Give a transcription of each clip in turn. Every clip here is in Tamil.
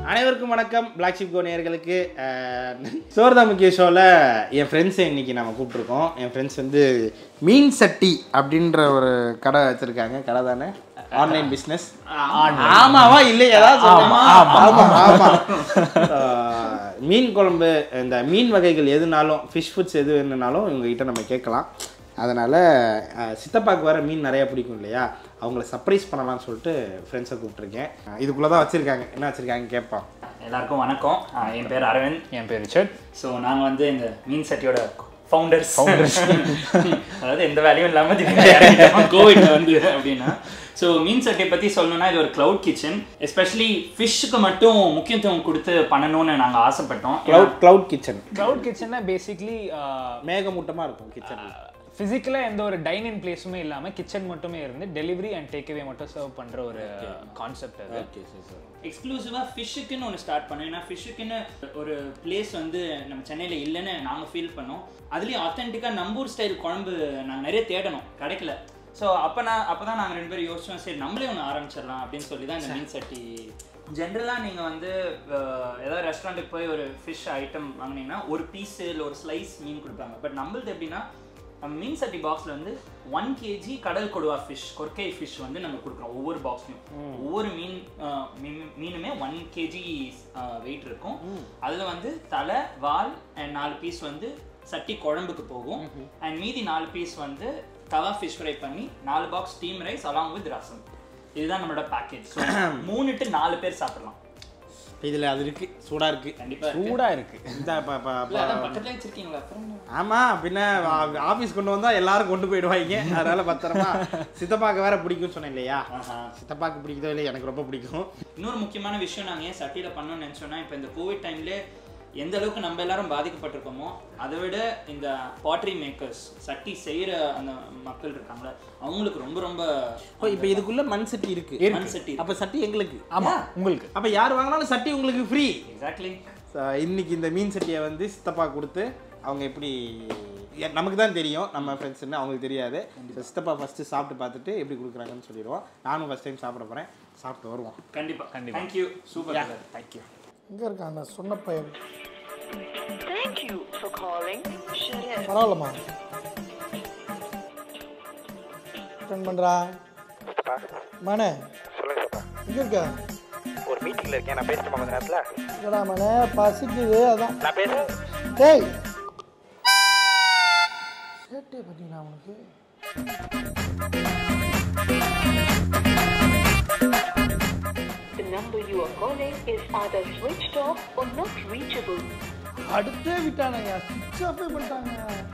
அனைவருக்கும் வணக்கம் பிளாக் ஷிப் கோ நேயர்களுக்கு சோர்தா முக்கிய ஷோவில் என் ஃப்ரெண்ட்ஸை இன்னைக்கு நம்ம கூப்பிட்ருக்கோம் என் ஃப்ரெண்ட்ஸ் வந்து மீன் சட்டி அப்படின்ற ஒரு கடை வச்சுருக்காங்க கடை தானே ஆன்லைன் பிஸ்னஸ் ஆமாவா இல்லை ஏதாவது சொல்லுமா? ஆமா ஆமா ஆஹ், மீன் குழம்பு இந்த மீன் வகைகள் எதுனாலும் ஃபிஷ் ஃபுட்ஸ் எது வேணுனாலும் இவங்ககிட்ட நம்ம கேட்கலாம் அதனால் சித்தப்பாக்கு வர மீன் நிறையா பிடிக்கும் இல்லையா அவங்கள சர்ப்ரைஸ் பண்ணலாம்னு சொல்லிட்டு ஃப்ரெண்ட்ஸை கூப்பிட்ருக்கேன் இதுக்குள்ளே தான் வச்சுருக்காங்க என்ன வச்சுருக்காங்க கேட்பான் எல்லாருக்கும் வணக்கம் ஆஹ் என் பேர் அரவிந்த் என் பேர் ரிச்சர்ட் ஸோ நாங்கள் வந்து இந்த மீன் சட்டியோட ஃபவுண்டர்ஸ் ஃபவுண்டர்ஸ் அதாவது எந்த வேலையும் இல்லாமல் கோவிட்ல வந்து அப்படின்னா ஸோ மீன் சட்டியை பற்றி சொல்லணும்னா இது ஒரு க்ளவுட் கிச்சன் எஸ்பெஷலி ஃபிஷ்ஷுக்கு மட்டும் முக்கியத்துவம் கொடுத்து பண்ணணும்னு நாங்கள் ஆசைப்பட்டோம் க்ளவுட் க்ளவுட் கிச்சன் க்ளவுட் கிச்சன்னா பேசிக்லி மேகமூட்டமாக இருக்கும் கிச்சன் ஃபிசிக்கலாக எந்த ஒரு டைனிங் பிளேஸுமே இல்லாமல் கிச்சன் மட்டுமே இருந்து டெலிவரி அண்ட் டேக்அவே மட்டும் சர்வ் பண்ணுற ஒரு கான்செப்ட் அது ஓகே சார் சார் எக்ஸ்க்ளூசிவாக ஃபிஷ்ஷுக்குன்னு ஒன்று ஸ்டார்ட் பண்ணோம் ஏன்னா ஃபிஷ்ஷுக்குன்னு ஒரு பிளேஸ் வந்து நம்ம சென்னையில் இல்லைன்னு நாங்கள் ஃபீல் பண்ணோம் அதுலேயும் ஆத்தென்டிக்காக நம்பூர் ஸ்டைல் குழம்பு நாங்கள் நிறைய தேடணும் கிடைக்கல ஸோ அப்போ நான் அப்போ தான் நாங்கள் ரெண்டு பேரும் யோசிச்சோம் சரி நம்மளே ஒன்று ஆரம்பிச்சிடலாம் அப்படின்னு சொல்லி தான் இந்த மீன் சட்டி ஜென்ரலாக நீங்கள் வந்து அஹ், ஏதாவது ரெஸ்டாரண்ட்டுக்கு போய் ஒரு ஃபிஷ் ஐட்டம் வாங்குனீங்கன்னா ஒரு பீஸு இல்லை ஒரு ஸ்லைஸ் மீன் கொடுப்பாங்க பட் நம்மளது எப்படின்னா நம்ம மீன் சட்டி பாக்ஸில் வந்து ஒன் கேஜி கடல் கொடுவா ஃபிஷ் கொர்க்கை ஃபிஷ் வந்து நம்ம கொடுக்குறோம் ஒவ்வொரு பாக்ஸ்லையும் ஒவ்வொரு மீன் அஹ், மீன்- மீனுமே ஒன் கேஜி வெயிட் இருக்கும் அதில் வந்து தலை வால் அண்ட் நாலு பீஸ் வந்து சட்டி குழம்புக்கு போகும் அண்ட் மீதி நாலு பீஸ் வந்து தவா ஃபிஷ் ஃப்ரை பண்ணி நாலு box steam rice along with rasam இதுதான் நம்மளோட பேக்கேஜ் ஸோ மூணு டு நாலு பேர் சாப்பிடலாம் இதில் அது இருக்குது சூடாக இருக்குது கண்டிப்பாக சூடாக இருக்குது இந்த ப- ப- இல்லை ப- அதான் பக்கத்துல வச்சிருக்கீங்களா அப்புறம் என்ன? ஆமாம் பின்ன ஆஃபீஸ் கொண்டு வந்தால் எல்லாரும் கொண்டு போயிடுவாங்க அதனால பத்திரமா சித்தப்பாக்கு வேற பிடிக்கும்னு சொன்னேன் இல்லையா ஆஹா. சித்தப்பாக்கு பிடிக்குதோ இல்லை எனக்கு ரொம்ப பிடிக்கும் இன்னொரு முக்கியமான விஷயம் நாங்கள் ஏன் சட்டியில் பண்ணோம்னு நினச்சோன்னா இப்போ இந்த கோவிட் டைம்ல எந்த அளவுக்கு நம்ம எல்லாரும் பாதிக்கப்பட்டிருக்கோமோ அதை விட இந்த பாட்ரி மேக்கர்ஸ் சட்டி செய்கிற அந்த மக்கள் இருக்காங்களே அவங்களுக்கு ரொம்ப ரொம்ப ஓ இப்போ இதுக்குள்ள மண் சட்டி இருக்கு மண் சட்டி அப்போ சட்டி எங்களுக்கு ஆமாம் உங்களுக்கு அப்போ யார் வாங்கினாலும் சட்டி உங்களுக்கு ஃப்ரீ எக்ஸாக்ட்லி இன்னைக்கு இந்த மீன் சட்டியை வந்து சித்தப்பா கொடுத்து அவங்க எப்படி எ- நமக்கு தான் தெரியும் நம்ம ஃப்ரெண்ட்ஸ்னு அவங்களுக்கு தெரியாது So, சித்தப்பா ஃபஸ்ட்டு சாப்பிட்டு பார்த்துட்டு எப்படி கொடுக்குறாங்கன்னு சொல்லிடுவோம் நானும் ஃபஸ்ட் டைம் சாப்பிட போகிறேன் சாப்பிட்டு வருவோம் கண்டிப்பாக கண்டிப்பாக தேங்க்யூ சூப்பர் தேங்க்யூ எங்க இருக்கான் அந்த சொன்ன பையன் Thank you for calling Sharif. பரவாயில்லம்மா அட்டன் பண்றா மனே எங்க இருக்க ஒரு மீட்டிங்ல இருக்கேன் நான் பேசணுமா கொஞ்ச நேரத்துல இல்லடா மனே பசிக்குது அதான் நான் பேசுறேன் டேய் சேட்டே பார்த்தீங்களா உனக்கு The number you are calling is either switched off or not reachable. அடுத்தே விட்டானுங்க சுவிட்ச் ஆஃபே பண்ணிட்டாங்க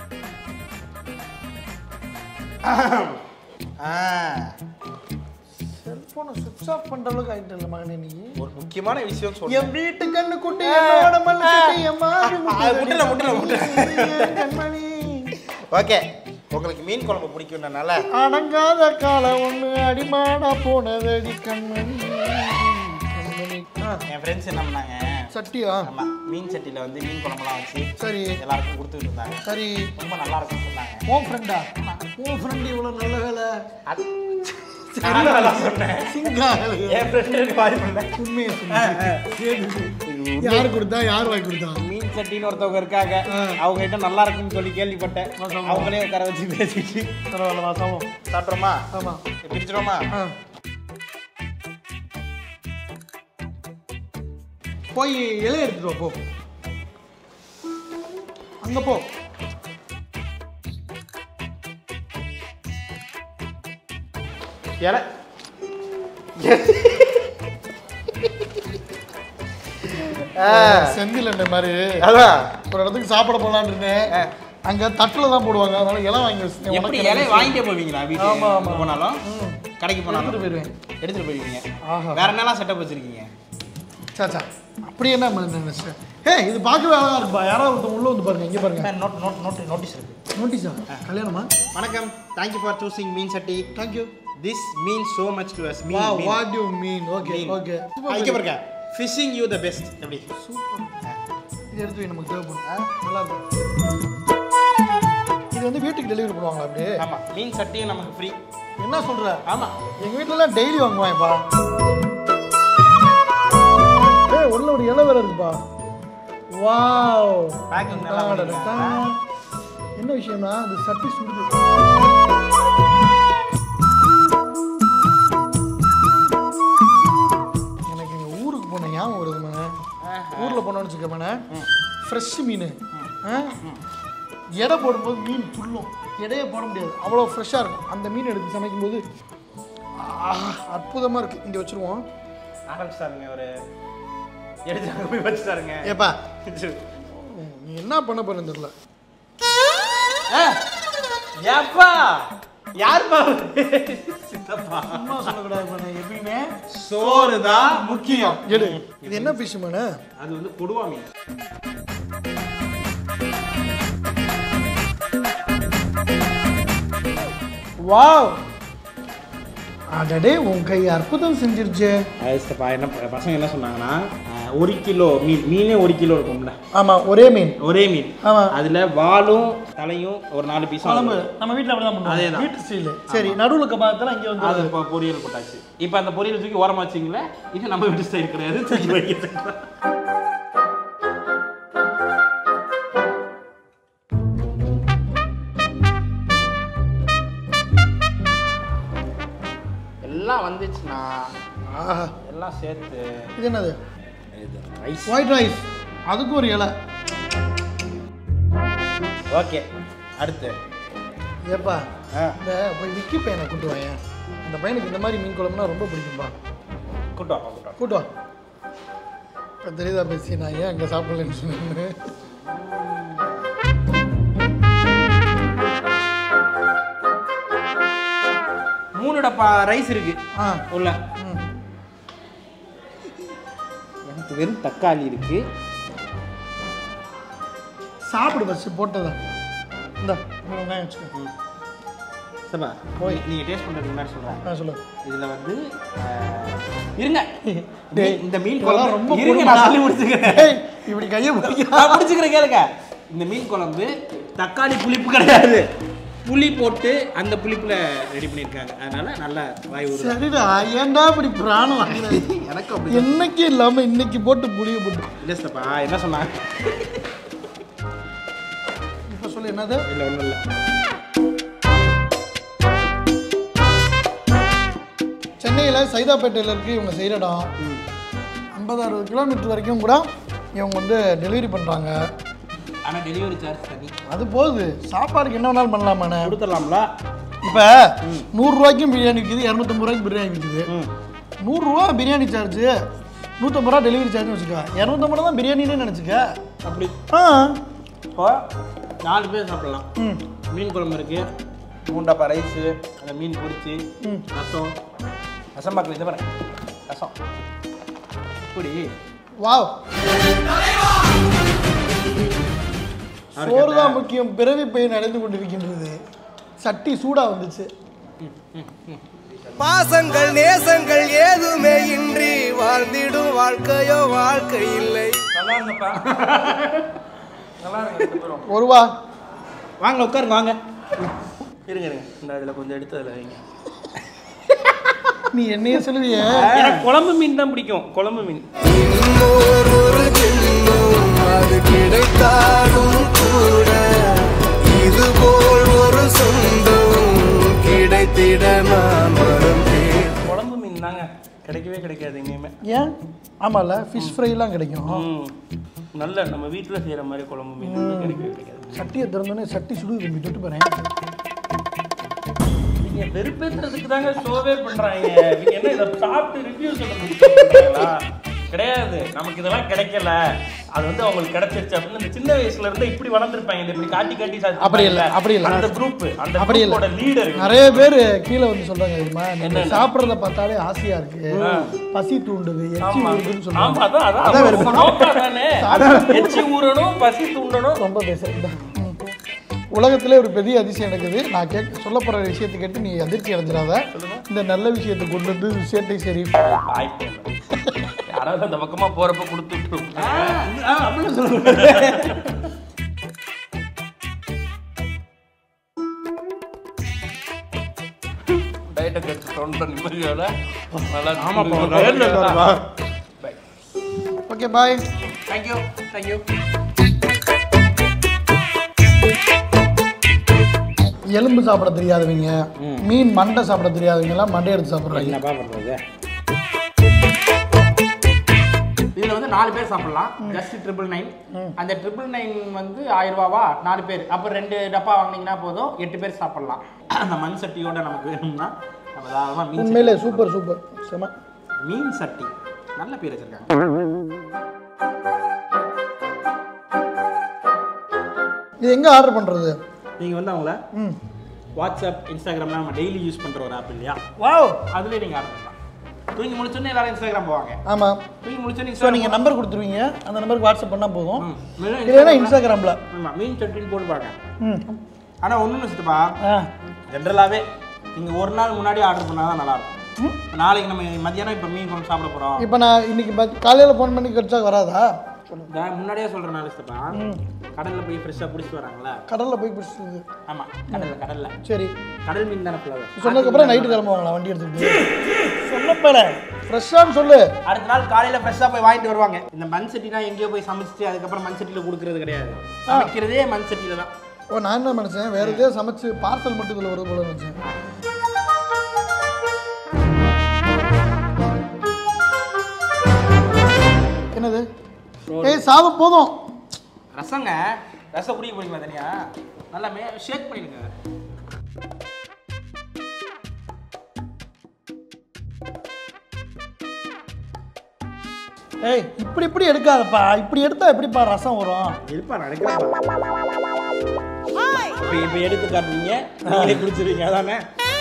ஆ செல்போனை சுவிட்ச் ஆஃப் பண்ற அளவுக்கு ஆயிட்டு இல்லை மகனே நீ ஒரு முக்கியமான விஷயம் சொல்றேன் என் வீட்டு கண்ணு குட்டி என்னோட மண்ணு குட்டி என் மாடு அது முட்டல, முட்டல, முட்டல. என் கண்மணி ஓகே உங்களுக்கு மீன் குழம்பு பிடிக்கும்னால அடங்காத காலம் ஒண்ணு அடிமாடா போனதடி கண்மணி கண்மணி ஆ, என் ஃப்ரெண்ட்ஸ் என்ன பண்ணாங்க சட்டியா ஆமா மீன் சட்டியில் வந்து மீன் குழம்புலாம் வச்சு சரி எல்லாருக்கும் கொடுத்துட்டு இருந்தாங்க சரி ரொம்ப நல்லா இருக்கும்னு சொன்னாங்க உன் ஃப்ரெண்டா உன் ஃப்ரெண்டு இவ்வளவு நல்ல வேலை அது நான் நல்லா சொன்னேன் சிங்கா என் ஃப்ரெண்டு பாதி பண்ணேன் உண்மையை சொல்லு யார் கொடுத்தா யார் வாங்கி கொடுத்தா மீன் சட்டின்னு ஒருத்தவங்க இருக்காங்க அவங்க கிட்ட நல்லா இருக்குன்னு சொல்லி கேள்விப்பட்டேன் அவங்களே உட்கார வச்சு பேசிட்டு பரவாயில்ல வாசம் சாப்பிட்றோமா ஆமா பிரிச்சிரோமா ஆ. போய் இலை எடுத்துட்டு வா போ அங்க போ இலை செந்தில் இந்த மாதிரி அதான் ஒரு இடத்துக்கு சாப்பிட போலான்னு இருந்தேன் அங்க தட்டுல தான் போடுவாங்க அதனால இலை வாங்கி வச்சிருக்கேன். எப்படி உனக்கு இலையை வாங்கிட்டே போவீங்களா ஆமா, வீட்டுக்கு ஆமா. எங்க போனாலும் கடைக்கு போனாலும் எடுத்துட்டு போயிடுவேன் எடுத்துட்டு போயிருவீங்க ஆஹா. வேற என்னலாம் செட்டப் வச்சிருக்கீங்க சாச்சா அப்படி என்ன நினைச்சேன் ஏ இது பார்க்கவே அழகா இருக்குப்பா யாராவது ஒருத்தன் உள்ள வந்து பாருங்க இங்க பாருங்க நோட் நோட் நோட் நோட்டீஸ் இருக்கு நோட்டீஸா கல்யாணமா வணக்கம் thank you for choosing Meen Chatti thank you this means so much to us வா mean what you mean okay okay இங்க பாருங்க ஃபிஷிங் யூ த பெஸ்ட் எப்படி இது எடுத்து வை, நமக்கு தேவைப்படும் நல்லா இருக்கும் இது வந்து வீட்டுக்கு டெலிவரி பண்ணுவாங்களா அப்படியே ஆமா மீன் சட்டியும் நமக்கு ஃப்ரீ என்ன சொல்ற ஆமா எங்க வீட்ல எல்லாம் டெய்லி வாங்குவாங்கப்பா ஏய் உள்ள மேலே ஒரு இலை வேற இருக்குப்பா வாவ் Packing நல்லா பண்ணிருக்காங்க. என்ன விஷயம்னா இந்த சட்டி சுடுது எனக்கு எங்கள் ஊருக்கு போனேன் ஞாபகம் வருது மண்ணே ஊரில் போனோன்னு வச்சுக்க மண்ணே ஃப்ரெஷ் மீன் ஆ? எடை போடும்போது மீன் துள்ளும் எடையே போட முடியாது அவ்வளோ ஃப்ரெஷ்ஷாக இருக்கும் அந்த மீன் எடுத்து சமைக்கும்போது அற்புதமாக இருக்குது இங்கே வச்சுருவோம் ஆரம்பிச்சிட்டாருங்க ஒரு எடுத்து அங்க போய் வச்சுட்டாருங்க ஏப்பா நீ என்ன பண்ண போறேன்னு தெரியல ஏப்பா யாருப்பா அவரு? சித்தப்பா அம்மா சொல்லக்கூடாது பண்ண எப்பயுமே சோறு தான் முக்கியம் எடு இது என்ன ஃபிஷ் மண்ணு அது வந்து கொடுவா மீன் வாவ் அடடே உன் கை அற்புதம் செஞ்சிருச்சு அது சித்தப்பா என்ன பசங்க என்ன சொன்னாங்கன்னா அஹ், ஒரு கிலோ மீன் மீனே ஒரு கிலோ இருக்கும்ல ஆமா ஒரே மீன் ஒரே மீன் ஆமா அதுல வாலும் தலையும் ஒரு நாலு பீஸ் குழம்பு நம்ம வீட்டில் அப்படிதான் பண்ணுவோம் அதேதான். வீட்டு ஸ்டைலு சரி நடுவில் இருக்க பாகத்தில் இங்கே வந்து அது இப்போ பொரியல் போட்டாச்சு இப்போ அந்த பொரியல் தூக்கி ஓரமா வச்சிங்களே இது நம்ம வீட்டு ஸ்டைல் கிடையாது தூக்கி வைக்கிறது எல்லாம் வந்துச்சுன்னா ஆஹா எல்லாம் சேர்த்து இது என்னது இது ரைஸ் ஒயிட் ரைஸ் அதுக்கு ஒரு இலை ஓகே அடுத்து ஏப்பா ஆ இந்த போய் விக்கி பையனை கூட்டு வாயேன் அந்த பையனுக்கு இந்த மாதிரி மீன் குழம்புனா ரொம்ப பிடிக்கும்பா கூட்டம் கூட்டம் கூட்டு வா இப்போ தெரியுதா பேசி நான் ஏன் அங்கே சாப்பிடலன்னு சொன்னேன்னு மூணு டப்பா ரைஸ் இருக்கு ஆ உள்ள ம் எனக்கு வெறும் தக்காளி இருக்கு சாப்பிடு பஸ் போட்டதா இந்த வெங்காயம் வச்சுக்கோ சபா போய். நீங்க டேஸ்ட் பண்றதுக்கு முன்னாடி சொல்றேன் ஆ சொல்லு இதுல வந்து ஆஹ், இருங்க டேய், இந்த மீன் இதெல்லாம் குழம்பு ரொம்ப இருங்க நான் சொல்லி முடிச்சுக்கிறேன் டேய், இப்படி கையை பிடிக்க நான் முடிச்சுக்கிறேன் கேளுங்க இந்த மீன் குழம்பு தக்காளி புளிப்பு கிடையாது புளி போட்டு அந்த புளிப்புல ரெடி பண்ணியிருக்காங்க அதனால நல்லா வாய் ஊறுது சரிடா ஏன்டா இப்படி பிராணம் வாங்குற? எனக்கு அப்படி என்னைக்கு இல்லாம இன்னைக்கு போட்டு புளிய போட்டு இல்லை சித்தப்பா என்ன சொன்னாங்க இப்ப சொல்லு என்னது இல்லை ஒன்றும் இல்லை சென்னையில சைதாப்பேட்டையில இருக்கு இவங்க செய்யற இடம் ஐம்பது அறுபது கிலோமீட்டர் வரைக்கும் கூட இவங்க வந்து டெலிவரி பண்றாங்க ஆனா டெலிவரி சார்ஜ் தனி அது போகுது சாப்பாடுக்கு என்ன வேணாலும் பண்ணலாமாண்ணே கொடுத்துடலாம்ல இப்போ நூறுரூவாய்க்கும் பிரியாணி விற்கிது இரநூத்தம்பது ரூபாய்க்கு பிரியாணி விற்கிது ம் நூறுரூவா பிரியாணி சார்ஜு நூற்றம்பது ரூபா டெலிவரி சார்ஜ்னு வச்சுக்கோ இரநூத்தம்பது ரூபா தான் பிரியாணினே நினச்சிக்க அப்படி ஆ இப்போ நாலு பேர் சாப்பிடலாம் ம் மீன் குழம்பு இருக்கு மூண்டாப்பா ரைஸு அந்த மீன் பொரிச்சு ம். ரசம் ரசம் பார்க்கல இதை பாருங்க ரசம் இப்படி வாவ் சோறு தான் முக்கியம் பிறவி பெயின் அடைந்து கொண்டிருக்கின்றது சட்டி சூடா வந்துச்சு பாசங்கள் நேசங்கள் ஏதுமே இன்றி வாழ்ந்திடும் வாழ்க்கையோ வாழ்க்கை இல்லை நல்லா இருங்கப்பா நல்லா இருங்க ரெண்டு பேரும். ஒரு வா வாங்க உட்காருங்க வாங்க இருங்க இருங்க இந்த இதில் கொஞ்சம் எடுத்து அதில் வைங்க நீ என்னைய சொல்லுவிய எனக்கு குழம்பு மீன் தான் பிடிக்கும் குழம்பு மீன் இன்னோர் ஒரு ஜென்மம் அது கிடைத்தாலும் கூட இதுபோல் ஒரு சொந்தம் கிடைத்திட நான் மறந்தேன் குழம்பு மீன் தாங்க கிடைக்கவே கிடைக்காது எங்கேயுமே ஏன் ஆமால ஃபிஷ் ஃப்ரைலாம் கிடைக்கும் ம் நல்ல நம்ம வீட்டில் செய்கிற மாதிரி குழம்பு மீன் வந்து கிடைக்கவே கிடைக்காது சட்டியை திறந்தோடனே சட்டி சுடு தம்பி தொட்டு பாறேன் நீங்க வெறுப்பேற்றுறதுக்கு தாங்க ஷோவே பண்றாங்க நீங்க என்ன இதை சாப்பிட்டு ரிவ்யூ சொல்ல முடியுங்களா கிடையாது நமக்கு இதெல்லாம் கிடைக்கல அது வந்து அவங்களுக்கு கிடைச்சிருச்சு அப்படின்னு இந்த சின்ன வயசுல இருந்து இப்படி வளர்ந்துருப்பாங்க இந்த இப்படி காட்டி காட்டி சாப்பிட்டு அப்படி இல்ல, அப்படி இல்ல. அந்த குரூப் அந்த அப்படி இல்ல. குரூப்போட லீடர் நிறைய பேர் கீழே வந்து சொல்றாங்க தெரியுமா நீங்க என்னென்ன? சாப்பிட்றத பார்த்தாலே ஆசையா இருக்கு பசி தூண்டுது எச்சி ஆமா ஊறுதுன்னு ஆமா சொல்றாங்க அதான் அதான் அதான் அவங்க வெறுப்பு. நோக்கம் தானே எச்சி ஊறணும் பசி தூண்டணும் ரொம்ப பேசுறேன் உலகத்திலே ஒரு பெரிய அதிசயம் நடக்குது நான் கேட்க சொல்ல போற விஷயத்தை கேட்டு நீ அதிர்ச்சி அடைஞ்சிடாத இந்த நல்ல விஷயத்தை கொண்டு வந்து சேட்டை சரி வாய்ப்பே இல்லை. யாராவது அந்த பக்கமா போறப்ப கொடுத்து விட்டுரும் அப்படின்னு டயட்டை கட்டு தொண்டை நிம்மதியோட நல்லா ஆமாப்பா, Bye. diet ல இருக்காருப்பா. Bye. Okay okay bye thank you thank you எலும்பு சாப்பிட தெரியாதவங்க மீன் மண்டை சாப்பிட தெரியாதவங்க எல்லாம் மண்டை எடுத்து சாப்பிட்றாங்க என்னப்பா பண்ணுறது இதில் வந்து நாலு பேர் சாப்பிடலாம் ஜஸ்ட் ட்ரிபிள் நைன் அந்த ட்ரிபிள் நைன் வந்து ஆயிரம் ரூபாவா நாலு பேர் அப்போ ரெண்டு டப்பா வாங்கினீங்கன்னா போதும் எட்டு பேர் சாப்பிடலாம் அந்த மண் சட்டியோட நமக்கு வேணும்னா நம்ம தாராளமா மீன் உண்மையிலே சூப்பர் சூப்பர் செம சட்டி- மீன் சட்டி நல்ல பேர் வச்சிருக்காங்க இது எங்கே ஆர்டர் பண்ணுறது நீங்கள் வந்து அவங்கள ம் வாட்ஸ்அப் இன்ஸ்டாகிராம்லாம் நம்ம டெய்லி யூஸ் பண்ணுற ஒரு ஆப் இல்லையா வாவ் அதுலேயே நீங்கள் ஆர்டர் பண்ணலாம் தூங்கி முடிச்சோன்னே எல்லாரும் இன்ஸ்டாகிராம் போவாங்க ஆமாம் தூங்கி முடிச்சோன்னே ஸோ நீங்கள் நம்பர் கொடுத்துருவீங்க அந்த நம்பருக்கு வாட்ஸ்அப் பண்ணால் போதும் ம். வெறும் இல்லைன்னா Instagram ல- இன்ஸ்டாகிராமில் ஆமாம் மீன் சட்டின்னு போட்டு பாருங்க ம் ஆனால் ஒன்றுன்னு வச்சுட்டுப்பா ஆ ஜென்ரலாகவே நீங்கள் ஒரு நாள் முன்னாடி ஆர்டர் பண்ணால் தான் நல்லாயிருக்கும் நாளைக்கு நம்ம மத்தியானம் இப்போ மீன் குழம்பு சாப்பிட போகிறோம் இப்போ நான் இன்னைக்கு காலையில் ஃபோன் பண்ணி கிடைச்சா வராதா நான் முன்னாடியே சொல்கிறேன் நாள் இஷ்டப்பா கடலில் போய் ஃப்ரெஷ்ஷாக பிடிச்சிட்டு வராங்களா கடலில் போய் பிடிச்சிருக்கு ஆமாம் கடலில் கடலில் சரி கடல் மீன் தானே ஃபுல்லாக சொன்னதுக்கப்புறம் நைட்டு கிளம்புவாங்களா வண்டி எடுத்துக்கிட்டு சொல்லப்பேல ஃப்ரெஷ்ஷான்னு சொல்லு அடுத்த நாள் காலையில் ஃப்ரெஷ்ஷாக போய் வாங்கிட்டு வருவாங்க இந்த மண் சட்டினா எங்கேயோ போய் சமைச்சிட்டு அதுக்கப்புறம் மண் சட்டியில் கொடுக்கறது கிடையாது சமைக்கிறதே மண் சட்டியில் தான் ஓ நான் என்ன நினச்சேன் வேற எதையோ சமைச்சு பார்சல் மட்டும் இதில் வருது போல நினச்சேன் என்னது ஏய் சாதம் போதும் ரசங்க ரசம் குடிக்க போறீங்களா தனியா நல்லா மே ஷேக் பண்ணிடுங்க ஏய் இப்படி இப்படி எடுக்காதப்பா இப்படி எடுத்தா எப்படிப்பா ரசம் வரும் இருப்பா நடக்கிறப்பா இப்போ இப்போ எடுத்து காட்டுவீங்க நீங்களே குடிச்சிருவீங்க அதானே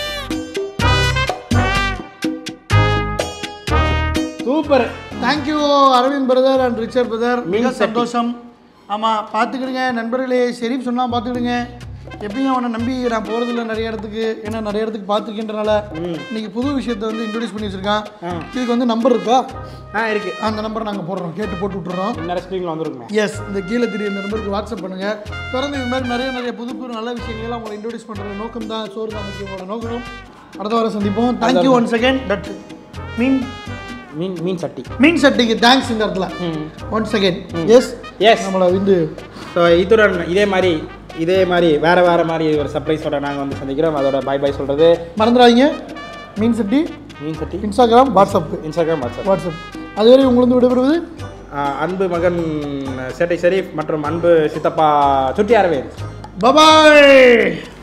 super thank you Aravind brother and Richard brother மிக மீன் சட்டி. சந்தோஷம் ஆமாம் பார்த்துக்கிடுங்க நண்பர்களே ஷெரீப் சொன்னால் பார்த்துக்கிடுங்க எப்பயும் அவனை நம்பி நான் போகிறதில்ல நிறைய இடத்துக்கு ஏன்னா நிறைய இடத்துக்கு பார்த்துருக்கின்றனால இன்னைக்கு புது விஷயத்தை வந்து இன்ட்ரடியூஸ் பண்ணி வச்சிருக்கான் இதுக்கு வந்து நம்பர் இருக்கா ஆ இருக்கு அந்த நம்பர் நாங்கள் போடுறோம் கேட்டு போட்டு விட்டுறோம் இன்னொரு ஸ்க்ரீனில் வந்துருக்குமே எஸ் இந்த கீழே தெரிய இந்த நம்பருக்கு வாட்ஸ்அப் பண்ணுங்கள் தொடர்ந்து இது மாதிரி நிறைய நிறைய புது புது நல்ல விஷயங்கள்லாம் உங்களை இன்ட்ரடியூஸ் பண்ணுற நோக்கம் தான் சோறு தான் முக்கியமான நோக்கம் அடுத்த வாரம் சந்திப்போம் thank you one second that Meen Meen Meen Chatti மீன் சட்டிக்கு தேங்க்ஸ் இந்த இடத்துல ஒன் செகண்ட் எஸ் எஸ் நம்மளை வந்து ஸோ இத்துடன் இதே மாதிரி இதே மாதிரி வேற வேற மாதிரி ஒரு சர்ப்ரைஸோட நாங்கள் வந்து சந்திக்கிறோம் அதோட பாய் பாய் சொல்றது மறந்துடாதீங்க மீன் Chatti Meen Chatti Instagram WhatsApp Instagram WhatsApp WhatsApp அதுவரை உங்களுக்கு விடைபெறுவது ஆஹ் அன்பு மகன் சேட்டை ஷெரீப் மற்றும் அன்பு சித்தப்பா சுட்டி அரவிந்த் பபாய்